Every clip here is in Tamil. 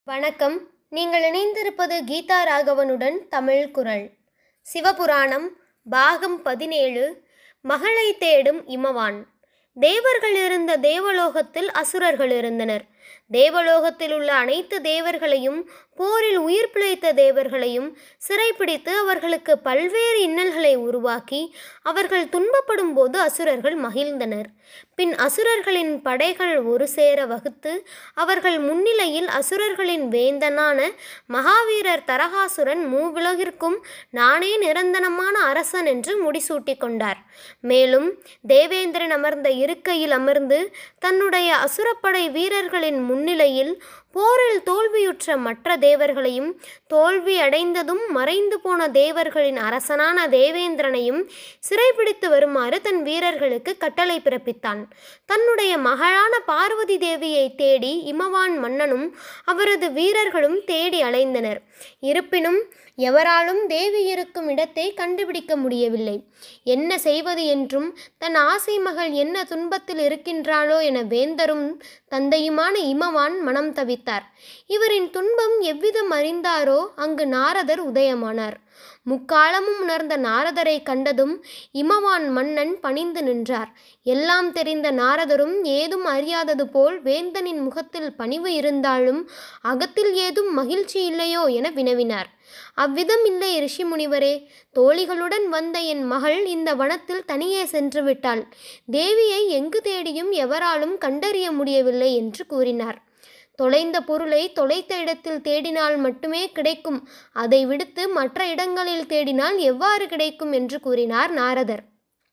வணக்கம் நீங்கள் இணைந்திருப்பது கீதா ராகவனுடன் தமிழ் குரல் சிவபுராணம் பாகம் பதினேழு மகளை தேடும் இமவான் தேவர்கள் இருந்த தேவலோகத்தில் அசுரர்கள் இருந்தனர் தேவலோகத்தில் உள்ள அனைத்து தேவர்களையும் போரில் உயிர் பிழைத்த தேவர்களையும் சிறைப்பிடித்து அவர்களுக்கு பல்வேறு இன்னல்களை உருவாக்கி அவர்கள் துன்பப்படும் போது அசுரர்கள் மகிழ்ந்தனர் பின் அசுரர்களின் படைகள் ஒரு சேர வகுத்து அவர்கள் முன்னிலையில் அசுரர்களின் வேந்தனான மகாவீரர் தரகாசுரன் மூவுலகிற்கும் நானே நிரந்தரமான அரசன் என்று முடிசூட்டி கொண்டார் மேலும் தேவேந்திரன் அமர்ந்த இருக்கையில் அமர்ந்து தன்னுடைய அசுரப்படை வீரர்களின் முன்னிலையில் போரில் தோல்வியுற்ற மற்ற தேவர்களையும் தோல்வி அடைந்ததும் மறைந்து போன தேவர்களின் அரசனான தேவேந்திரனையும் சிறைப்பிடித்து வருமாறு தன் வீரர்களுக்கு கட்டளை பிறப்பித்தான் தன்னுடைய மகளான பார்வதி தேவியை தேடி இமவான் மன்னனும் அவரது வீரர்களும் தேடி அலைந்தனர் இருப்பினும் எவராலும் தேவி இருக்கும் இடத்தை கண்டுபிடிக்க முடியவில்லை என்ன செய்வது என்றும் தன் ஆசை மகள் என்ன துன்பத்தில் இருக்கின்றாளோ என வேந்தரும் தந்தையுமான இமவான் மனம் தவித்தார் இவரின் துன்பம் எவ்விதம் அறிந்தாரோ அங்கு நாரதர் உதயமானார் முக்காலமும் உணர்ந்த நாரதரை கண்டதும் இமவான் மன்னன் பணிந்து நின்றார் எல்லாம் தெரிந்த நாரதரும் ஏதும் அறியாதது போல் வேந்தனின் முகத்தில் பணிவு இருந்தாலும் அகத்தில் ஏதும் மகிழ்ச்சி இல்லையோ என வினவினார் அவ்விதம் இல்லை ரிஷி முனிவரே தோழிகளுடன் வந்த என் மகள் இந்த வனத்தில் தனியே சென்று விட்டாள் தேவியை எங்கு தேடியும் எவராலும் கண்டறிய முடியவில்லை என்று கூறினார் தொலைந்த பொருளை தொலைத்த இடத்தில் தேடினால் மட்டுமே கிடைக்கும் அதை விடுத்து மற்ற இடங்களில் தேடினால் எவ்வாறு கிடைக்கும் என்று கூறினார் நாரதர்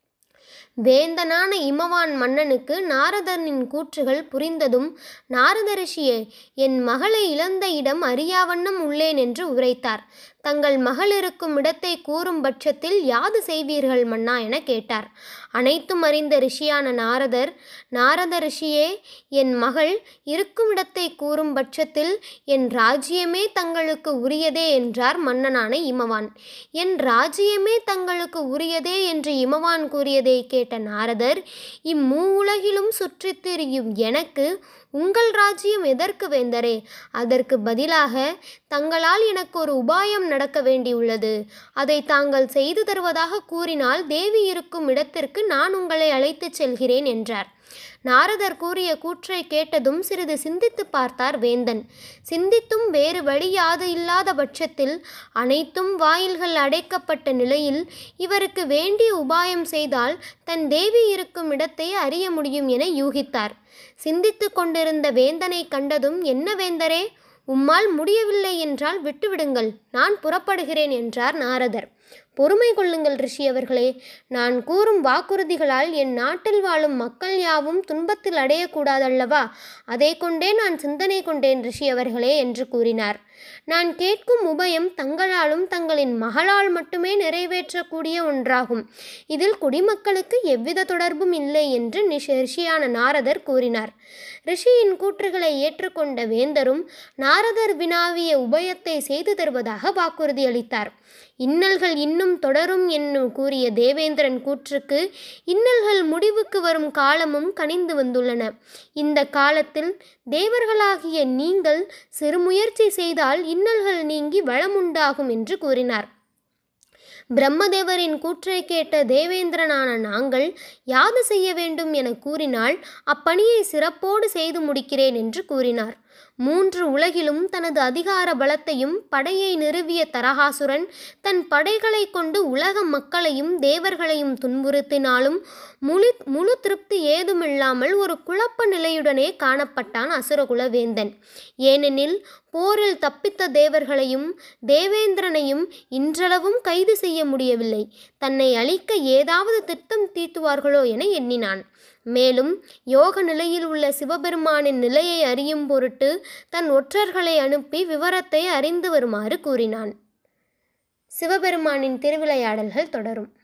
வேந்தனான இமவான் மன்னனுக்கு நாரதனின் கூற்றுகள் புரிந்ததும் நாரத ரிஷியே என் மகளை இழந்த இடம் அறியாவண்ணம் உள்ளேன் என்று உரைத்தார் தங்கள் மகள் இருக்கும் இடத்தை கூறும் பட்சத்தில் யாது செய்வீர்கள் மன்னா என கேட்டார் அனைத்தும் அறிந்த ரிஷியான நாரதர் நாரத ரிஷியே என் மகள் இருக்கும் இடத்தை கூறும் பட்சத்தில் என் ராஜ்யமே தங்களுக்கு உரியதே என்றார் மன்னனான இமவான் என் ராஜ்யமே தங்களுக்கு உரியதே என்று இமவான் கூறியதை கேட்ட நாரதர் இம்மூவுலகிலும் சுற்றித் திரியும் எனக்கு உங்கள் ராஜ்யம் எதற்கு வேந்தரே அதற்கு பதிலாக தங்களால் எனக்கு ஒரு உபாயம் நடக்க வேண்டியுள்ளது அதை தாங்கள் செய்து தருவதாக கூறினால் தேவி இருக்கும் இடத்திற்கு நான் உங்களை அழைத்துச் செல்கிறேன் என்றார் நாரதர் கூறிய கூற்றை கேட்டதும் சிறிது சிந்தித்து பார்த்தார் வேந்தன் சிந்தித்தும் வேறு வழி யாது இல்லாத பட்சத்தில் அனைத்தும் வாயில்கள் அடைக்கப்பட்ட நிலையில் இவருக்கு வேண்டிய உபாயம் செய்தால் தன் தேவி இருக்கும் இடத்தை அறிய முடியும் என யூகித்தார் சிந்தித்து கொண்டிருந்த வேந்தனை கண்டதும் என்ன வேந்தரே உம்மால் முடியவில்லை என்றால் விட்டுவிடுங்கள் நான் புறப்படுகிறேன் என்றார் நாரதர் பொறுமை கொள்ளுங்கள் ரிஷி அவர்களே நான் கூறும் வாக்குறுதிகளால் என் நாட்டில் வாழும் மக்கள் யாவும் துன்பத்தில் அடையக்கூடாதல்லவா அதை கொண்டே நான் சிந்தனை கொண்டேன் ரிஷி அவர்களே என்று கூறினார் நான் கேட்கும் உபயம் தங்களாலும் தங்களின் மகளால் மட்டுமே நிறைவேற்றக்கூடிய ஒன்றாகும் இதில் குடிமக்களுக்கு எவ்வித தொடர்பும் இல்லை என்று ரிஷியான நாரதர் கூறினார் ரிஷியின் கூற்றுகளை ஏற்றுக்கொண்ட வேந்தரும் நாரதர் வினாவிய உபயத்தை செய்து தருவதாக வாக்குறுதி அளித்தார் இன்னல்கள் இன்னும் தொடரும் என்னும் கூறிய தேவேந்திரன் கூற்றுக்கு இன்னல்கள் முடிவுக்கு வரும் காலமும் கனிந்து வந்துள்ளன இந்த காலத்தில் தேவர்களாகிய நீங்கள் சிறுமுயற்சி செய்தால் இன்னல்கள் நீங்கி வளமுண்டாகும் என்று கூறினார் பிரம்மதேவரின் கூற்றை கேட்ட தேவேந்திரனான நாங்கள் யாது செய்ய வேண்டும் என கூறினால் அப்பணியை சிறப்போடு செய்து முடிக்கிறேன் என்று கூறினார் மூன்று உலகிலும் தனது அதிகார பலத்தையும் படையை நிறுவிய தரகாசுரன் தன் படைகளை கொண்டு உலக மக்களையும் தேவர்களையும் துன்புறுத்தினாலும் முழு முழு திருப்தி ஏதுமில்லாமல் ஒரு குழப்ப நிலையுடனே காணப்பட்டான் அசுரகுல வேந்தன் ஏனெனில் போரில் தப்பித்த தேவர்களையும் தேவேந்திரனையும் இன்றளவும் கைது செய்ய முடியவில்லை தன்னை அழிக்க ஏதாவது திட்டம் தீட்டுவார்களோ என எண்ணினான் மேலும் யோக நிலையில் உள்ள சிவபெருமானின் நிலையை அறியும் பொருட்டு தன் ஒற்றர்களை அனுப்பி விவரத்தை அறிந்து வருமாறு கூறினான் சிவபெருமானின் திருவிளையாடல்கள் தொடரும்